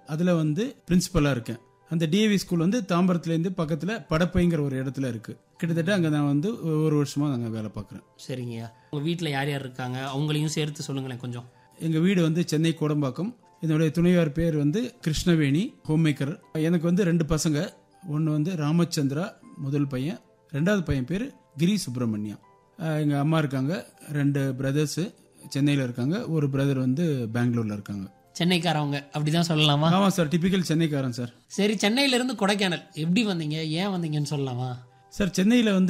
அதில் வந்து பிரின்சிபலாக இருக்கேன் அந்த டிஏவி ஸ்கூல் வந்து தாம்பரத்துலேருந்து பக்கத்தில் படப்பைங்கிற ஒரு இடத்துல இருக்கு கிட்டத்தட்ட அங்கே நான் வந்து ஒரு வருஷமாக நாங்கள் வேலை பார்க்குறேன் சரிங்கய்யா உங்கள் வீட்டில் யார் யார் இருக்காங்க அவங்களையும் சேர்த்து சொல்லுங்களேன் கொஞ்சம் எங்கள் வீடு வந்து சென்னை கோடம்பாக்கம் என்னுடைய துணையார் பேர் வந்து கிருஷ்ணவேணி ஹோம் மேக்கர் எனக்கு வந்து ரெண்டு பசங்க ஒன்று வந்து ராமச்சந்திரா முதல் பையன் ரெண்டாவது பையன் பேர் கிரி சுப்பிரமணியா எங்கள் அம்மா இருக்காங்க ரெண்டு பிரதர்ஸு சென்னையில் இருக்காங்க ஒரு பிரதர் வந்து பெங்களூரில் இருக்காங்க சென்னைக்காரவங்க அப்படிதான் சொல்லலாமா ஆமாம் சார் டிபிக்கல் சென்னைக்காரன் சார் சரி சென்னையில இருந்து கொடைக்கானல் எப்படி வந்தீங்க ஏன் வந்தீங்கன்னு சொல்லலாமா சார் சென்னையில் வந்து